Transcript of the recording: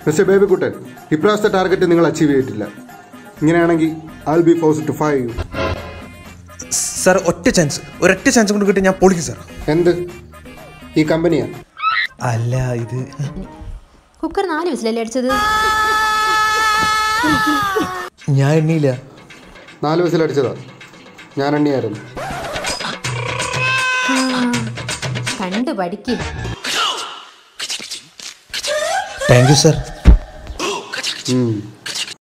Mister ബേബിക്കുട്ടൻ ഇപ്രാവശ്യത്തെ target നിങ്ങൾ achieve ചെയ്തിട്ടില്ല ഇങ്ങനെയാണെങ്കിൽ I B force two five sir ഒറ്റ ചാൻസ് ഒരൊറ്റ ചാൻസ് കൊണ്ട് കിട്ടി ഞാൻ പൊളിക്കും സാർ എന്ത് ഈ കമ്പനിയാ അല്ല ഇത് കുക്കർ നാല് വിസിലല്ലേ അടിച്ചത് ഞാൻ എണ്ണിയില്ല നാല് വയസ്സിലടിച്ചതാ ഞാൻ എണ്ണിയായിരുന്നു കണ്ടു പഠിക്കും താങ്ക് യു സാർ ഉം.